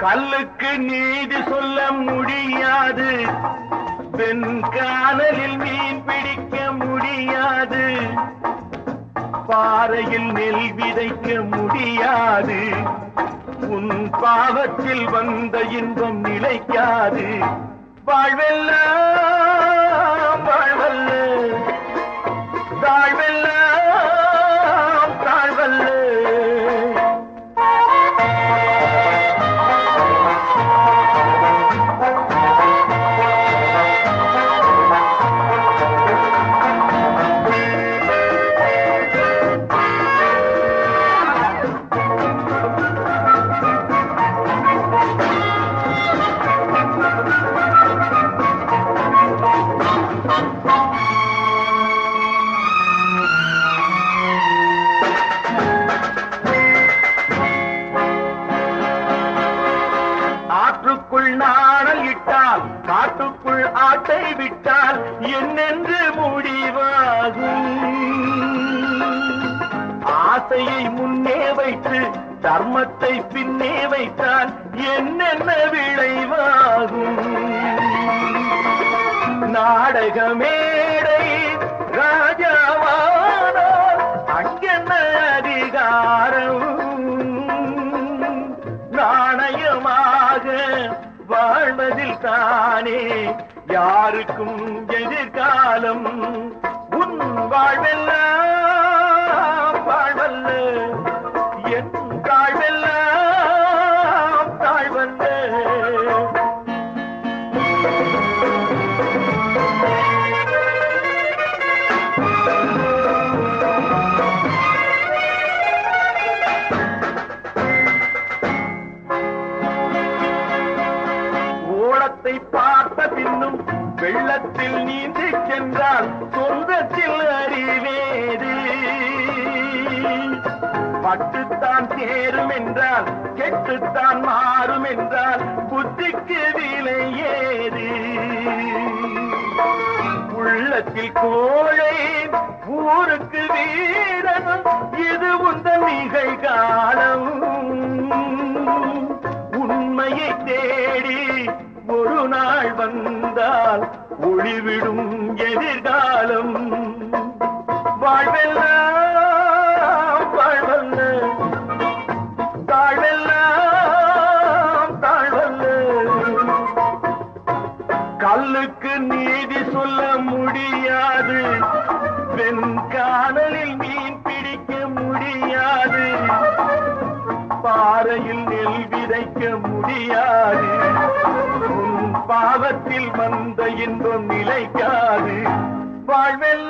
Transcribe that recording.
கல்லுக்கு நீதி சொல்ல முடியாது பெண் காணலில் மீன் பிடிக்க முடியாது பாறையில் நெல் விதைக்க முடியாது உன் பாவத்தில் வந்த இன்பம் நிலைக்காது வாழ்வெல்லாம் வாழ்வல்ல தாழ்வெல்லாம் தாழ்வல்ல ஆற்றுக்குள் நாணல் இட்டால் காட்டுக்குள் ஆட்டை விட்டால் என்னென்று முடிவாகும் ஆசையை முன்னே வைத்து தர்மத்தை பின்னே வைத்தால் என்னென்ன விளைவாகும் நாடக மேடை ராஜாவானால் அங்கென்ன அதிகாரம் நாணயமாக வாழ்வதில் தானே யாருக்கும் எதிர்காலம் உன் வாழ்வெல்லாம் வாழ்வல்ல என் தாழ்வெல்லாம் தாழ்வல்ல ஓளத்தை பார்த்த பின்னும் வெள்ளத்தில் நீந்தி சென்றால் சொந்தத்தில் அறிவேது பட்டுத்தான் சேரும் என்றால் கெட்டுத்தான் மாறும் என்றால் புத்திக்கு விலை ஏது உள்ளத்தில் கோழை ஊருக்கு வீரன் இது உந்தன் நிகழ்காலம் உண்மையை தேடி ஒரு நாள் வந்தால் ஒளிவிடும் எதிர்காலம் வாழ்வெல்லாம் வாழ்வல்ல தாழ்வெல்லாம் தாழ்வல்ல கல்லுக்கு நீதி சொல்ல முடியாது பெண் காணலில் மீன் பிடிக்க முடியாது பாறையில் நெல் விதைக்க முடியாது உன் பாவத்தில் வந்த இன்பம் நிலைக்காது வாழ்வெல்லாம்